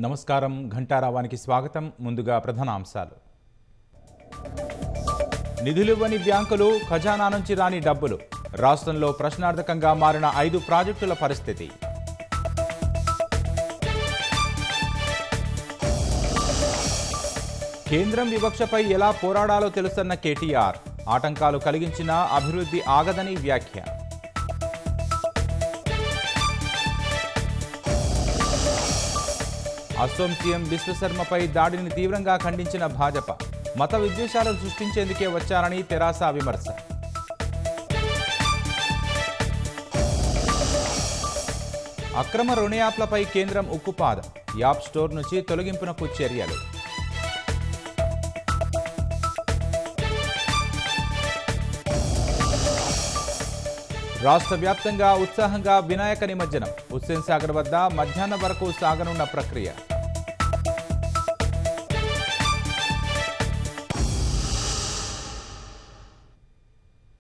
నమస్కారం ఘంటారావానికి స్వాగతం ముందుగా ప్రధానాంశాలు నిధులివ్వని బ్యాంకులు ఖజానా నుంచి రాని డబ్బులు రాష్ట్రంలో ప్రశ్నార్థకంగా మారిన ఐదు ప్రాజెక్టుల పరిస్థితి కేంద్రం వివక్షపై ఎలా పోరాడాలో తెలుసన్న కేటీఆర్ ఆటంకాలు కలిగించినా అభివృద్ధి ఆగదని వ్యాఖ్య అసోం సీఎం విశ్వశర్మపై దాడిని తీవ్రంగా ఖండించిన భాజపా మత విద్వేషాలు సృష్టించేందుకే వచ్చారని తెరాస విమర్శ అక్రమ రుణ యాప్లపై కేంద్రం ఉక్కుపాదం యాప్ స్టోర్ నుంచి తొలగింపునకు చర్యలు రాష్ట్ర వ్యాప్తంగా ఉత్సాహంగా వినాయక నిమజ్జనం హుస్సేన్ సాగర్ వద్ద మధ్యాహ్నం వరకు సాగనున్న ప్రక్రియ